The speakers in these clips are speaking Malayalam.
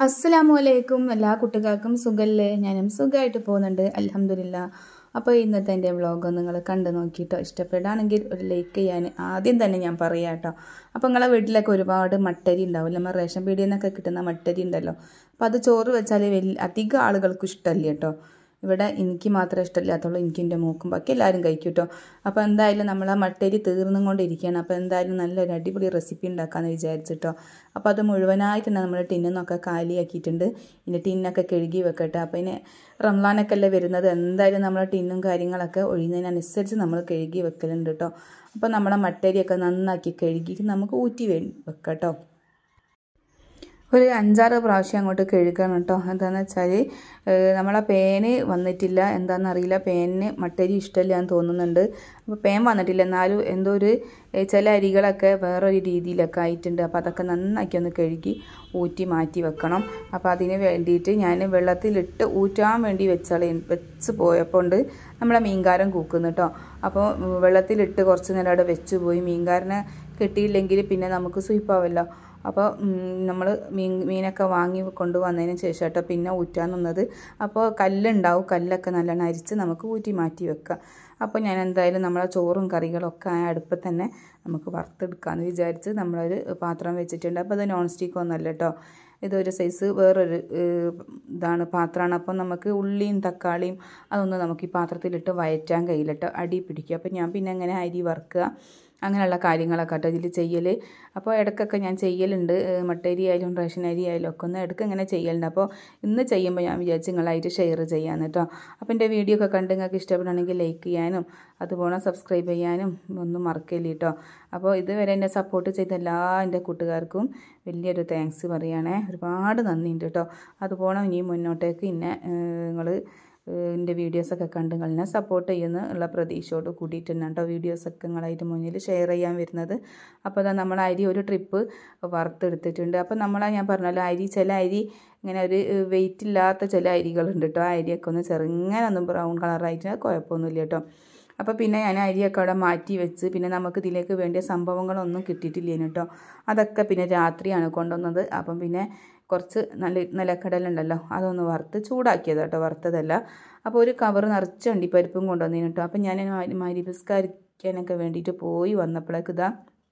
അസ്സലാമു അലൈക്കും എല്ലാ കുട്ടികൾക്കും സുഖല്ലേ ഞാനും സുഖമായിട്ട് പോകുന്നുണ്ട് അലഹമില്ല അപ്പോൾ ഇന്നത്തെ എൻ്റെ വ്ളോഗ് നിങ്ങൾ കണ്ടു നോക്കിയിട്ടോ ഇഷ്ടപ്പെടുകയാണെങ്കിൽ ഒരു ലൈക്ക് ചെയ്യാൻ ആദ്യം തന്നെ ഞാൻ പറയാം കേട്ടോ അപ്പോൾ നിങ്ങളെ വീട്ടിലൊക്കെ ഒരുപാട് മട്ടരി ഉണ്ടാവില്ല നമ്മൾ റേഷൻ പീടിയിൽ നിന്നൊക്കെ കിട്ടുന്ന മട്ടരി ഉണ്ടല്ലോ അപ്പോൾ അത് ചോറ് വെച്ചാൽ വലിയ അധികം ആളുകൾക്ക് ഇഷ്ടമല്ല കേട്ടോ ഇവിടെ എനിക്ക് മാത്രമേ ഇഷ്ടമില്ലാത്തുള്ളൂ എനിക്ക് എൻ്റെ മൂക്കും ബാക്കി എല്ലാവരും കഴിക്കും കേട്ടോ അപ്പോൾ എന്തായാലും നമ്മൾ ആ മട്ടരി തീർന്നും കൊണ്ടിരിക്കുകയാണ് അപ്പോൾ എന്തായാലും നല്ലൊരു അടിപൊളി റെസിപ്പി ഉണ്ടാക്കാമെന്ന് വിചാരിച്ചിട്ടോ അപ്പോൾ അത് മുഴുവനായിട്ട് തന്നെ നമ്മൾ ടിന്നിൽ നിന്നൊക്കെ കാലിയാക്കിയിട്ടുണ്ട് ഇനി ടിന്നൊക്കെ കഴുകി വെക്കട്ടെ അപ്പോൾ ഇനി റംലാനൊക്കെ അല്ലേ വരുന്നത് എന്തായാലും നമ്മൾ ടിന്നും കാര്യങ്ങളൊക്കെ ഒഴിയുന്നതിനനുസരിച്ച് നമ്മൾ കഴുകി വെക്കലുണ്ട് കേട്ടോ അപ്പോൾ നമ്മുടെ മട്ടരിയൊക്കെ നന്നാക്കി കഴുകിയിട്ട് നമുക്ക് ഊറ്റി വേ വെക്കാം കേട്ടോ ഒരു അഞ്ചാറ് പ്രാവശ്യം അങ്ങോട്ട് കഴുകണം കേട്ടോ എന്താണെന്ന് വെച്ചാൽ നമ്മളെ പേന് വന്നിട്ടില്ല എന്താണെന്നറിയില്ല പേനിന് മട്ടരി ഇഷ്ടമില്ല എന്ന് തോന്നുന്നുണ്ട് അപ്പോൾ പേൻ വന്നിട്ടില്ല എന്നാലും എന്തോ ഒരു ചില അരികളൊക്കെ വേറൊരു രീതിയിലൊക്കെ ആയിട്ടുണ്ട് അപ്പോൾ അതൊക്കെ നന്നാക്കി ഒന്ന് കഴുകി ഊറ്റി മാറ്റി വെക്കണം അപ്പോൾ അതിന് വേണ്ടിയിട്ട് ഞാൻ വെള്ളത്തിലിട്ട് ഊറ്റാൻ വേണ്ടി വെച്ചാൽ വെച്ച് പോയപ്പോൾ ഉണ്ട് നമ്മളെ മീൻകാരൻ കൂക്കുന്നു കേട്ടോ അപ്പോൾ വെള്ളത്തിലിട്ട് കുറച്ച് നേരം അവിടെ വെച്ച് പോയി മീൻകാരനെ കിട്ടിയില്ലെങ്കിൽ പിന്നെ നമുക്ക് സ്വീപ്പാവല്ലോ അപ്പോൾ നമ്മൾ മീൻ മീനൊക്കെ വാങ്ങി കൊണ്ടുവന്നതിന് ശേഷം കേട്ടോ പിന്നെ ഊറ്റാൻ നിന്നത് അപ്പോൾ കല്ലുണ്ടാവും കല്ലൊക്കെ നല്ലോണം അരിച്ച് നമുക്ക് ഊറ്റി മാറ്റി വെക്കാം അപ്പോൾ ഞാൻ എന്തായാലും നമ്മളെ ചോറും കറികളൊക്കെ ആ അടുപ്പിൽ തന്നെ നമുക്ക് വറുത്തെടുക്കാമെന്ന് വിചാരിച്ച് നമ്മളൊരു പാത്രം വെച്ചിട്ടുണ്ട് അപ്പോൾ അത് നോൺ സ്റ്റിക്ക് ഒന്നുമല്ല കേട്ടോ ഇതൊരു സൈസ് വേറൊരു ഇതാണ് പാത്രമാണ് അപ്പോൾ നമുക്ക് ഉള്ളിയും തക്കാളിയും അതൊന്നും നമുക്ക് ഈ പാത്രത്തിലിട്ട് വയറ്റാൻ കഴിയില്ല കേട്ടോ അടി പിടിക്കുക അപ്പോൾ ഞാൻ പിന്നെ അങ്ങനെ അരി വറുക്കുക അങ്ങനെയുള്ള കാര്യങ്ങളൊക്കെ കേട്ടോ ഇതിൽ ചെയ്യൽ അപ്പോൾ ഇടയ്ക്കൊക്കെ ഞാൻ ചെയ്യലുണ്ട് മട്ടരി ആയാലും റേഷൻ അരി ആയാലും ഒക്കെ ഒന്ന് ഇടയ്ക്ക് ഇങ്ങനെ ചെയ്യലുണ്ട് അപ്പോൾ ഇന്ന് ചെയ്യുമ്പോൾ ഞാൻ വിചാരിച്ച് നിങ്ങളായിട്ട് ഷെയർ ചെയ്യാമെന്ന് കേട്ടോ അപ്പോൾ എൻ്റെ വീഡിയോ ഒക്കെ കണ്ട് നിങ്ങൾക്ക് ഇഷ്ടപ്പെടുകയാണെങ്കിൽ ലൈക്ക് ചെയ്യാനും അതുപോലെ സബ്സ്ക്രൈബ് ചെയ്യാനും ഒന്നും മറക്കില്ല കേട്ടോ അപ്പോൾ ഇതുവരെ എന്നെ സപ്പോർട്ട് ചെയ്ത എല്ലാ എൻ്റെ കൂട്ടുകാർക്കും വലിയൊരു താങ്ക്സ് പറയുകയാണേ ഒരുപാട് നന്ദിയുണ്ട് കേട്ടോ അതുപോലെ ഇനി മുന്നോട്ടേക്ക് ഇന്നെ നിങ്ങൾ എൻ്റെ വീഡിയോസൊക്കെ കണ്ട് നിങ്ങളെ സപ്പോർട്ട് ചെയ്യുന്ന ഉള്ള പ്രതീക്ഷയോട് കൂടിയിട്ട് തന്നെ കേട്ടോ വീഡിയോസൊക്കെ നിങ്ങളായിട്ട് മുന്നിൽ ഷെയർ ചെയ്യാൻ വരുന്നത് അപ്പോൾ അതാ നമ്മൾ അരി ഒരു ട്രിപ്പ് വറുത്തെടുത്തിട്ടുണ്ട് അപ്പോൾ നമ്മൾ ഞാൻ പറഞ്ഞല്ലോ അരി ചില അരി ഇങ്ങനെ ഒരു വെയിറ്റ് ഇല്ലാത്ത ചില അരികളുണ്ട് കേട്ടോ ആ അരിയൊക്കെ ഒന്ന് ചെറുങ്ങനെ ഒന്ന് ബ്രൗൺ കളറായിട്ട് കുഴപ്പമൊന്നുമില്ല കേട്ടോ അപ്പോൾ പിന്നെ ഞാൻ അരിയൊക്കെ അവിടെ മാറ്റി വെച്ച് പിന്നെ നമുക്ക് ഇതിലേക്ക് വേണ്ടിയ സംഭവങ്ങളൊന്നും കിട്ടിയിട്ടില്ലേനു കേട്ടോ അതൊക്കെ പിന്നെ രാത്രിയാണ് കൊണ്ടുവന്നത് അപ്പം പിന്നെ കുറച്ച് നല്ല നിലക്കടലുണ്ടല്ലോ അതൊന്ന് വറുത്ത് ചൂടാക്കിയത് കേട്ടോ വറുത്തതല്ല അപ്പോൾ ഒരു കവർ നിറച്ച് അണ്ടിപ്പരിപ്പും കൊണ്ടുവന്നതിന് കേട്ടോ അപ്പം ഞാൻ മരിപിസ്കരിക്കാനൊക്കെ വേണ്ടിയിട്ട് പോയി വന്നപ്പോഴേക്ക് ഇതാ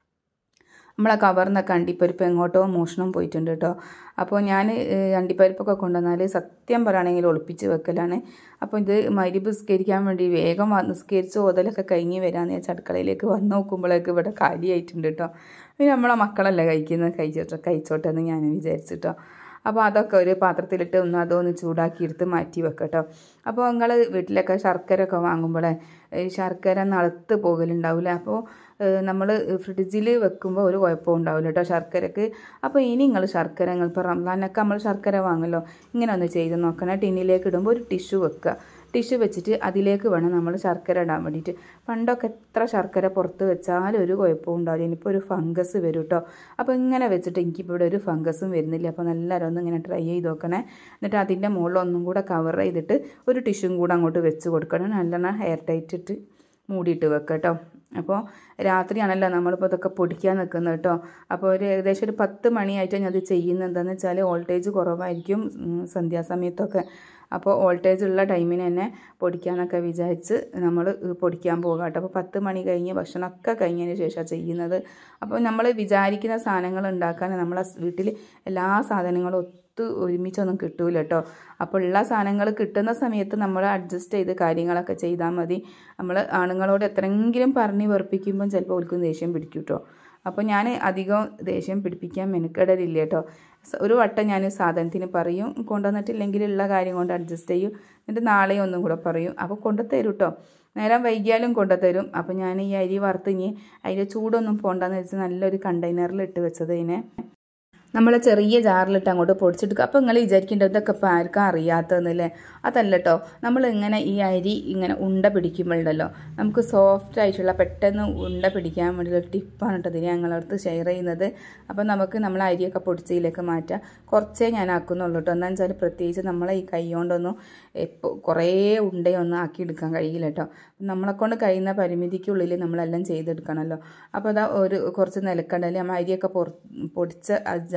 നമ്മളെ കവർന്നൊക്കെ അണ്ടിപ്പരിപ്പ് എങ്ങോട്ടോ മോഷണം പോയിട്ടുണ്ട് കേട്ടോ അപ്പോൾ ഞാൻ അണ്ടിപ്പരിപ്പൊക്കെ കൊണ്ടുവന്നാൽ സത്യം പറയുകയാണെങ്കിൽ ഒളിപ്പിച്ച് വെക്കലാണ് അപ്പോൾ ഇത് മരിപ്പ് നിസ്കരിക്കാൻ വേണ്ടി വേഗം നിസ്കരിച്ച് ഓതലൊക്കെ കഴിഞ്ഞ് വരാമെന്ന് വെച്ചാൽ അടുക്കളയിലേക്ക് വന്ന് നോക്കുമ്പോഴേക്ക് ഇവിടെ കാലിയായിട്ടുണ്ട് കേട്ടോ പിന്നെ നമ്മളെ മക്കളല്ലേ കഴിക്കുന്നത് കഴിച്ചോട്ടെ കഴിച്ചോട്ടെ എന്ന് ഞാൻ വിചാരിച്ചിട്ടോ അപ്പോൾ അതൊക്കെ ഒരു പാത്രത്തിലിട്ട് ഒന്ന് അതൊന്ന് ചൂടാക്കി എടുത്ത് മാറ്റി വെക്കട്ടോ അപ്പോൾ നിങ്ങൾ വീട്ടിലൊക്കെ ശർക്കര ഒക്കെ വാങ്ങുമ്പോഴേ ശർക്കര നളുത്ത് പോകലുണ്ടാവില്ല അപ്പോൾ നമ്മൾ ഫ്രിഡ്ജിൽ വെക്കുമ്പോൾ ഒരു കുഴപ്പവും ഉണ്ടാവില്ല കേട്ടോ ശർക്കരക്ക് അപ്പോൾ ഇനി നിങ്ങൾ ശർക്കര നിങ്ങൾ ഇപ്പോൾ റംസാനൊക്കെ നമ്മൾ ശർക്കര വാങ്ങല്ലോ ഇങ്ങനെ ഒന്ന് ചെയ്ത് നോക്കണം ടിന്നിലേക്ക് ഇടുമ്പോൾ ഒരു ടിഷ്യൂ വെക്കുക ടിഷ്യൂ വെച്ചിട്ട് അതിലേക്ക് വേണം നമ്മൾ ശർക്കര ഇടാൻ വേണ്ടിയിട്ട് പണ്ടൊക്കെ എത്ര ശർക്കര പുറത്ത് വെച്ചാലും ഒരു കുഴപ്പവും ഉണ്ടാവില്ല ഇനിയിപ്പോൾ ഒരു ഫംഗസ് വരും കേട്ടോ അപ്പോൾ ഇങ്ങനെ വെച്ചിട്ട് എനിക്കിപ്പോൾ ഇവിടെ ഒരു ഫംഗസും വരുന്നില്ല അപ്പോൾ എല്ലാവരും ഒന്ന് ഇങ്ങനെ ട്രൈ ചെയ്ത് നോക്കണേ എന്നിട്ട് അതിൻ്റെ മുകളിൽ ഒന്നും കൂടെ കവർ ചെയ്തിട്ട് ഒരു ടിഷ്യൂം കൂടെ അങ്ങോട്ട് വെച്ച് കൊടുക്കണം നല്ലോണം ഹെയർ ടൈറ്റ് ഇട്ട് മൂടിയിട്ട് വെക്കുക കേട്ടോ അപ്പോൾ രാത്രിയാണല്ലോ നമ്മളിപ്പോൾ ഇതൊക്കെ പൊടിക്കാൻ നിൽക്കുന്നത് കേട്ടോ അപ്പോൾ ഒരു ഏകദേശം ഒരു പത്ത് മണിയായിട്ട് ഞാൻ അത് ചെയ്യുന്നത് എന്താണെന്ന് വെച്ചാൽ വോൾട്ടേജ് കുറവായിരിക്കും സന്ധ്യാസമയത്തൊക്കെ അപ്പോൾ വോൾട്ടേജ് ഉള്ള ടൈമിന് തന്നെ പൊടിക്കാനൊക്കെ വിചാരിച്ച് നമ്മൾ പൊടിക്കാൻ പോകുക കേട്ടോ അപ്പോൾ പത്ത് മണി കഴിഞ്ഞ് ഭക്ഷണമൊക്കെ കഴിഞ്ഞതിന് ശേഷമാണ് ചെയ്യുന്നത് അപ്പോൾ നമ്മൾ വിചാരിക്കുന്ന സാധനങ്ങൾ ഉണ്ടാക്കാൻ നമ്മളെ വീട്ടിൽ എല്ലാ സാധനങ്ങളും ഒത്ത് ഒരുമിച്ചൊന്നും കിട്ടൂല കേട്ടോ അപ്പോൾ ഉള്ള സാധനങ്ങൾ കിട്ടുന്ന സമയത്ത് നമ്മൾ അഡ്ജസ്റ്റ് ചെയ്ത് കാര്യങ്ങളൊക്കെ ചെയ്താൽ മതി നമ്മൾ ആണുങ്ങളോട് എത്രയെങ്കിലും പറഞ്ഞ് വെറുപ്പിക്കുമ്പം ചിലപ്പോൾ ഓൽക്കും ദേഷ്യം പിടിക്കും കേട്ടോ അപ്പോൾ ഞാൻ അധികം ദേഷ്യം പിടിപ്പിക്കാൻ മെനക്കെടലില്ല കേട്ടോ ഒരു വട്ടം ഞാൻ സാധനത്തിന് പറയും കൊണ്ടുവന്നിട്ടില്ലെങ്കിൽ ഉള്ള കാര്യം കൊണ്ട് അഡ്ജസ്റ്റ് ചെയ്യും എന്നിട്ട് നാളെ ഒന്നും കൂടെ പറയും അപ്പോൾ കൊണ്ടുതരും കേട്ടോ നേരം വൈകിയാലും കൊണ്ടുതരും അപ്പോൾ ഞാൻ ഈ അരി വറുത്ത് ഇനി അതിൻ്റെ ചൂടൊന്നും പോകണ്ടെന്ന് വെച്ച് നല്ലൊരു കണ്ടെയ്നറിൽ ഇട്ട് വെച്ചത് ഇതിനെ നമ്മൾ ചെറിയ ജാറിലിട്ട് അങ്ങോട്ട് പൊടിച്ചെടുക്കുക അപ്പോൾ നിങ്ങൾ വിചാരിക്കേണ്ടത് ഇതൊക്കെ ഇപ്പോൾ ആർക്കും അറിയാത്തതെന്നല്ലേ അതല്ല കേട്ടോ നമ്മൾ ഇങ്ങനെ ഈ അരി ഇങ്ങനെ ഉണ്ട പിടിക്കുമ്പോഴുണ്ടല്ലോ നമുക്ക് സോഫ്റ്റ് ആയിട്ടുള്ള പെട്ടെന്ന് ഉണ്ട പിടിക്കാൻ വേണ്ടിയുള്ള ടിപ്പാണ് കേട്ടോ ഇതിന് ഞങ്ങളടുത്ത് ഷെയർ ചെയ്യുന്നത് അപ്പോൾ നമുക്ക് നമ്മൾ അരിയൊക്കെ പൊടിച്ചതിലേക്ക് മാറ്റാം കുറച്ചേ ഞാൻ ആക്കുന്നുള്ളൂ കേട്ടോ എന്താണെന്ന് വെച്ചാൽ പ്രത്യേകിച്ച് നമ്മളെ ഈ കൈ കൊണ്ടൊന്നും എപ്പോൾ കുറേ ഉണ്ടയൊന്നും ആക്കി എടുക്കാൻ കഴിയില്ല കേട്ടോ നമ്മളെക്കൊണ്ട് കഴിയുന്ന പരിമിതിക്കുള്ളിൽ നമ്മളെല്ലാം ചെയ്തെടുക്കണമല്ലോ അപ്പോൾ അതാ ഒരു കുറച്ച് നിലക്കടല നമ്മൾ അരിയൊക്കെ പൊറ പൊടിച്ച ആ ജാ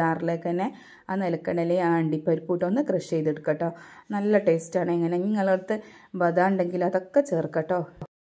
ജാറിലേക്ക് തന്നെ ആ നിലക്കടലയും ആ അണ്ടിപ്പരിപ്പൂട്ട് ഒന്ന് ക്രഷ് ചെയ്തെടുക്കുക കേട്ടോ നല്ല ടേസ്റ്റാണ് ഇങ്ങനെ നിങ്ങളടുത്ത് ബദാം ഉണ്ടെങ്കിൽ അതൊക്കെ ചേർക്കട്ടോ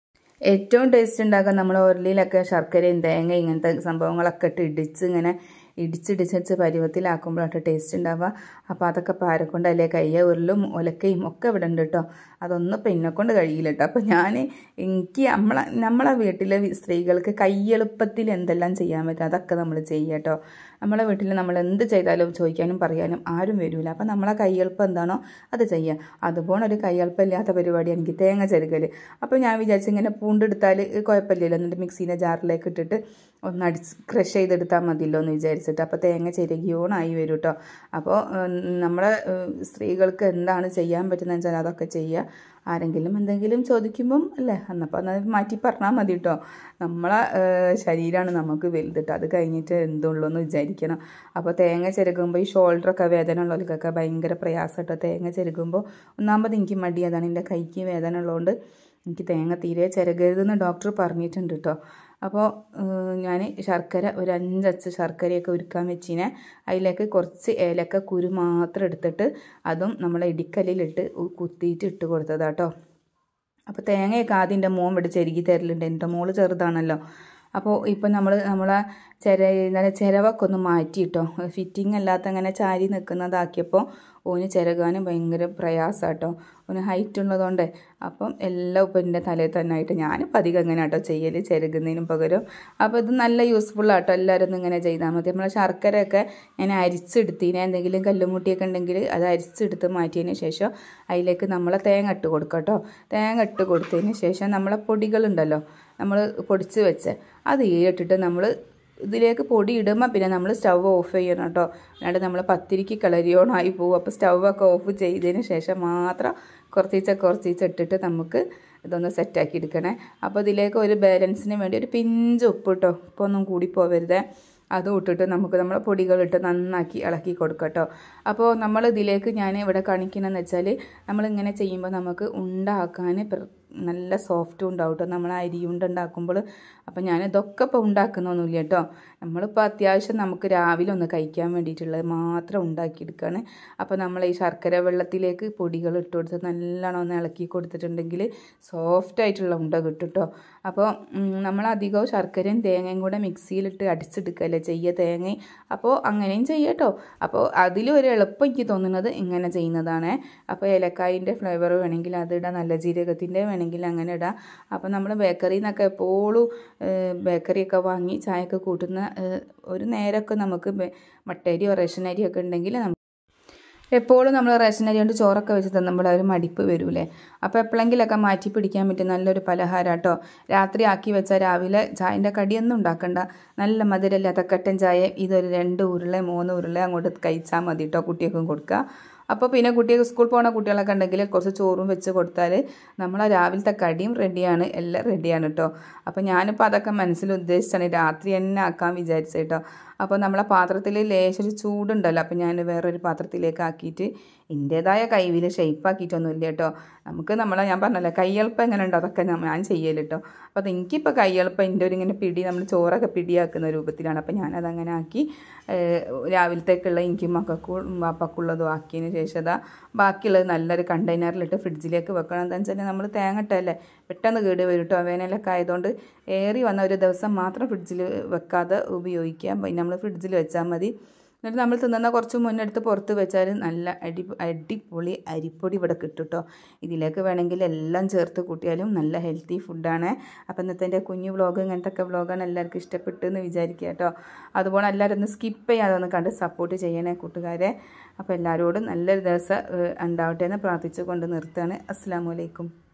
ഏറ്റവും ടേസ്റ്റ് ഉണ്ടാക്കാൻ നമ്മൾ ഉരുളിയിലൊക്കെ ശർക്കരയും തേങ്ങ ഇങ്ങനത്തെ സംഭവങ്ങളൊക്കെ ഇട്ട് ഇടിച്ച് ഇങ്ങനെ ഇടിച്ചിടിച്ചിടിച്ച് പരുവത്തിലാക്കുമ്പോഴാണ് ടേസ്റ്റ് ഉണ്ടാവുക അപ്പോൾ അതൊക്കെ പാരക്കൊണ്ട് അല്ലേ കയ്യ ഉരുളും ഒലക്കയും ഒക്കെ ഇവിടെ ഉണ്ട് കേട്ടോ അതൊന്നും ഇപ്പം എന്നെക്കൊണ്ട് കഴിയില്ല കേട്ടോ അപ്പോൾ ഞാൻ എനിക്ക് നമ്മളെ നമ്മളെ വീട്ടിലെ സ്ത്രീകൾക്ക് കയ്യെളുപ്പത്തിൽ എന്തെല്ലാം ചെയ്യാൻ പറ്റും അതൊക്കെ നമ്മൾ ചെയ്യുക കേട്ടോ നമ്മളെ വീട്ടിൽ നമ്മൾ എന്ത് ചെയ്താലും ചോദിക്കാനും പറയാനും ആരും വരില്ല അപ്പോൾ നമ്മളെ കയ്യെളുപ്പം എന്താണോ അത് ചെയ്യുക അതുപോലെ ഒരു കയ്യെളുപ്പം ഇല്ലാത്ത പരിപാടിയാണ് എനിക്ക് തേങ്ങ ചെരുകൽ അപ്പോൾ ഞാൻ വിചാരിച്ചു ഇങ്ങനെ പൂണ്ടെടുത്താൽ കുഴപ്പമില്ലല്ലോ എന്നിട്ട് മിക്സീൻ്റെ ജാറിലേക്ക് ഇട്ടിട്ട് ഒന്ന് അടിച്ച് ക്രഷ് ചെയ്തെടുത്താൽ മതിയല്ലോ എന്ന് വിചാരിച്ചിട്ട് അപ്പോൾ തേങ്ങ ചെരുകിയോണായി വരും കേട്ടോ അപ്പോൾ നമ്മളെ സ്ത്രീകൾക്ക് എന്താണ് ചെയ്യാൻ പറ്റുന്നതെന്ന് വെച്ചാൽ അതൊക്കെ ചെയ്യുക ആരെങ്കിലും എന്തെങ്കിലും ചോദിക്കുമ്പം അല്ലേ എന്നപ്പോൾ അത് മാറ്റി പറഞ്ഞാൽ മതി കേട്ടോ നമ്മളെ ശരീരമാണ് നമുക്ക് വലുത് കേട്ടോ അത് കഴിഞ്ഞിട്ട് എന്തുള്ളൂ എന്ന് വിചാരിക്കണം അപ്പോൾ തേങ്ങ ചെരുകുമ്പോൾ ഈ ഷോൾഡറൊക്കെ വേദന ഉള്ളവർക്കൊക്കെ ഭയങ്കര പ്രയാസം കേട്ടോ തേങ്ങ ചെരുകുമ്പോൾ ഒന്നാമത് എനിക്ക് മടി അതാണ് എൻ്റെ കൈക്ക് വേദന ഉള്ളതുകൊണ്ട് എനിക്ക് തേങ്ങ തീരെ ചിരകരുതെന്ന് ഡോക്ടർ പറഞ്ഞിട്ടുണ്ട് കേട്ടോ അപ്പോൾ ഞാൻ ശർക്കര ഒരു അഞ്ചച്ച് ശർക്കരയൊക്കെ ഉരുക്കാൻ വെച്ചിനെ അതിലേക്ക് കുറച്ച് ഏലക്ക കുരു മാത്രം എടുത്തിട്ട് അതും നമ്മളെ ഇടിക്കല്ലിലിട്ട് കുത്തിയിട്ട് ഇട്ട് കൊടുത്തതാട്ടോ അപ്പോൾ തേങ്ങയൊക്കെ ആദ്യം എൻ്റെ മോൻ ഇവിടെ ചെരുകി തരലുണ്ട് എൻ്റെ മോള് ചെറുതാണല്ലോ അപ്പോൾ ഇപ്പം നമ്മൾ നമ്മളെ ചിര നല്ല ചിരവൊക്കെ ഒന്ന് മാറ്റിയിട്ടോ ഫിറ്റിംഗ് അല്ലാത്ത അങ്ങനെ ചാരി നിൽക്കുന്നതാക്കിയപ്പോൾ ഓന് ചിരകാനും ഭയങ്കര പ്രയാസമാട്ടോ ഓന് ഹൈറ്റ് ഉള്ളതുകൊണ്ട് അപ്പം എല്ലാം ഇപ്പം എൻ്റെ തലയിൽ തന്നെ ആയിട്ട് ഞാനിപ്പോൾ അധികം അങ്ങനെ കേട്ടോ ചെയ്യൽ ചിരകുന്നതിനും പകരം അപ്പോൾ ഇത് നല്ല യൂസ്ഫുൾ ആട്ടോ എല്ലാവരും ഇങ്ങനെ ചെയ്താൽ മതി നമ്മളെ ശർക്കരയൊക്കെ ഞാൻ അരിച്ചെടുത്തിന് എന്തെങ്കിലും കല്ലുമുട്ടിയൊക്കെ ഉണ്ടെങ്കിൽ അത് അരിച്ചെടുത്ത് മാറ്റിയതിന് ശേഷം അതിലേക്ക് നമ്മളെ തേങ്ങ ഇട്ട് കൊടുക്കുക കേട്ടോ തേങ്ങ ഇട്ട് കൊടുത്തതിന് ശേഷം നമ്മളെ പൊടികളുണ്ടല്ലോ നമ്മൾ പൊടിച്ച് വെച്ച് അത് ഇട്ടിട്ട് നമ്മൾ ഇതിലേക്ക് പൊടി ഇടുമ്പോൾ പിന്നെ നമ്മൾ സ്റ്റവ് ഓഫ് ചെയ്യണം കേട്ടോ അല്ലാണ്ട് നമ്മൾ പത്തിരിക്ക് കളരിയോണായി പോകും അപ്പോൾ സ്റ്റവൊക്കെ ഓഫ് ചെയ്തതിന് ശേഷം മാത്രം കുറച്ചീച്ച കുറച്ചീച്ച ഇട്ടിട്ട് നമുക്ക് ഇതൊന്ന് സെറ്റാക്കി എടുക്കണേ അപ്പോൾ ഇതിലേക്ക് ഒരു ബാലൻസിന് വേണ്ടി ഒരു പിഞ്ച് ഉപ്പ് കേട്ടോ ഇപ്പോൾ ഒന്നും കൂടി പോവരുതേ അതും ഇട്ടിട്ട് നമുക്ക് നമ്മളെ പൊടികളിട്ട് നന്നാക്കി ഇളക്കി കൊടുക്കാം കേട്ടോ അപ്പോൾ നമ്മൾ ഇതിലേക്ക് ഞാൻ ഇവിടെ കാണിക്കണമെന്ന് വെച്ചാൽ നമ്മളിങ്ങനെ ചെയ്യുമ്പോൾ നമുക്ക് ഉണ്ടാക്കാൻ നല്ല സോഫ്റ്റും ഉണ്ടാവും കേട്ടോ നമ്മൾ അരിയുണ്ട ഉണ്ടാക്കുമ്പോൾ അപ്പോൾ ഞാൻ ഇതൊക്കെ ഇപ്പോൾ ഉണ്ടാക്കുന്നൊന്നുമില്ല കേട്ടോ നമ്മളിപ്പോൾ അത്യാവശ്യം നമുക്ക് രാവിലെ ഒന്ന് കഴിക്കാൻ വേണ്ടിയിട്ടുള്ളത് മാത്രം ഉണ്ടാക്കിയെടുക്കുകയാണ് അപ്പോൾ നമ്മൾ ഈ ശർക്കര വെള്ളത്തിലേക്ക് പൊടികൾ ഇട്ട് കൊടുത്ത് നല്ലോണം ഒന്ന് ഇളക്കി കൊടുത്തിട്ടുണ്ടെങ്കിൽ സോഫ്റ്റ് ആയിട്ടുള്ള ഉണ്ട കിട്ടും കേട്ടോ അപ്പോൾ നമ്മൾ അധികവും ശർക്കരയും തേങ്ങയും കൂടെ മിക്സിയിലിട്ട് അടിച്ചെടുക്കുകയല്ലേ ചെയ്യുക തേങ്ങ അപ്പോൾ അങ്ങനെയും ചെയ്യട്ടോ അപ്പോൾ അതിലൊരു എളുപ്പം എനിക്ക് തോന്നുന്നത് ഇങ്ങനെ ചെയ്യുന്നതാണ് അപ്പോൾ ഏലക്കായിൻ്റെ ഫ്ലേവർ വേണമെങ്കിൽ അതിടാം നല്ല ജീരകത്തിൻ്റെ വേണമെങ്കിൽ അങ്ങനെ ഇടാം അപ്പോൾ നമ്മൾ ബേക്കറിയിൽ നിന്നൊക്കെ എപ്പോഴും ബേക്കറിയൊക്കെ വാങ്ങി ചായയൊക്കെ കൂട്ടുന്ന ഒരു നേരമൊക്കെ നമുക്ക് മട്ടരിയോ റേഷൻ അരിയോ ഒക്കെ ഉണ്ടെങ്കിൽ നമുക്ക് എപ്പോഴും നമ്മൾ റേഷൻ അരി കൊണ്ട് ചോറൊക്കെ വെച്ച് തന്നുമ്പോൾ ഒരു മടിപ്പ് വരൂലേ അപ്പോൾ എപ്പോഴെങ്കിലൊക്കെ മാറ്റി പിടിക്കാൻ പറ്റും നല്ലൊരു പലഹാരം കേട്ടോ രാത്രി ആക്കി വെച്ചാൽ രാവിലെ ചായൻ്റെ കടിയൊന്നും ഉണ്ടാക്കണ്ട നല്ല മധുരമില്ലാത്ത കട്ടൻ ചായ ഇതൊരു രണ്ട് ഉരുള മൂന്ന് ഉരുള അങ്ങോട്ട് കഴിച്ചാൽ മതി കേട്ടോ കുട്ടികൾക്കും കൊടുക്കുക അപ്പോൾ പിന്നെ കുട്ടികൾക്ക് സ്കൂൾ പോകുന്ന കുട്ടികളൊക്കെ ഉണ്ടെങ്കിൽ കുറച്ച് ചോറും വെച്ച് കൊടുത്താൽ നമ്മളെ രാവിലത്തെ കടിയും റെഡിയാണ് എല്ലാം റെഡിയാണ് കേട്ടോ അപ്പോൾ ഞാനിപ്പോൾ അതൊക്കെ മനസ്സിൽ ഉദ്ദേശിച്ചാണ് രാത്രി തന്നെ ആക്കാൻ വിചാരിച്ചത് കേട്ടോ അപ്പോൾ നമ്മളെ പാത്രത്തിൽ ലേശൊരു ചൂടുണ്ടല്ലോ അപ്പോൾ ഞാൻ വേറൊരു പാത്രത്തിലേക്ക് ആക്കിയിട്ട് എൻ്റേതായ കൈവിൽ ഷെയ്പ്പാക്കിയിട്ടൊന്നുമില്ല കേട്ടോ നമുക്ക് നമ്മളെ ഞാൻ പറഞ്ഞല്ലോ കയ്യെളുപ്പം എങ്ങനെ ഉണ്ടോ അതൊക്കെ ഞാൻ ചെയ്യൽ കേട്ടോ അപ്പോൾ അത് എനിക്കിപ്പോൾ കയ്യെളുപ്പം എൻ്റെ ഒരു ഇങ്ങനെ പിടി നമ്മൾ ചോറൊക്കെ പിടിയാക്കുന്ന രൂപത്തിലാണ് അപ്പോൾ ഞാനതങ്ങനെ ആക്കി രാവിലത്തേക്കുള്ള എനിക്കും മക്കൾക്കും വാപ്പക്കുള്ളതും ആക്കിയതിന് ശേഷം അതാ ബാക്കിയുള്ളത് നല്ലൊരു കണ്ടെയ്നറിലിട്ട് ഫ്രിഡ്ജിലേക്ക് വെക്കണം എന്താണെന്ന് വെച്ചാൽ നമ്മൾ തേങ്ങട്ടല്ലേ പെട്ടെന്ന് കേട് വരും കേട്ടോ വേനലൊക്കെ ആയതുകൊണ്ട് ഏറി വന്ന ഒരു ദിവസം മാത്രം ഫ്രിഡ്ജിൽ വെക്കാതെ ഉപയോഗിക്കാം പിന്നെ നമ്മൾ ഫ്രിഡ്ജിൽ വെച്ചാൽ മതി എന്നിട്ട് നമ്മൾ തിന്നുന്ന കുറച്ച് മുന്നെടുത്ത് പുറത്ത് വെച്ചാൽ നല്ല അടി അടിപൊളി അരിപ്പൊടി ഇവിടെ കിട്ടും കേട്ടോ ഇതിലേക്ക് വേണമെങ്കിൽ എല്ലാം ചേർത്ത് കൂട്ടിയാലും നല്ല ഹെൽത്തി ഫുഡാണ് അപ്പോൾ ഇന്നത്തെ എൻ്റെ കുഞ്ഞു വ്ളോഗ് ഇങ്ങനത്തെ ഒക്കെ വ്ളോഗാണ് എല്ലാവർക്കും ഇഷ്ടപ്പെട്ടു എന്ന് വിചാരിക്കുക കേട്ടോ അതുപോലെ എല്ലാവരും ഒന്ന് സ്കിപ്പ് ചെയ്യാതെ ഒന്ന് കണ്ട് സപ്പോർട്ട് ചെയ്യണേ കൂട്ടുകാരെ അപ്പോൾ എല്ലാവരോടും നല്ലൊരു ദിവസം ഉണ്ടാവട്ടെ എന്ന് പ്രാർത്ഥിച്ചുകൊണ്ട് നിർത്തുകയാണ് അസ്സാം വലൈക്കും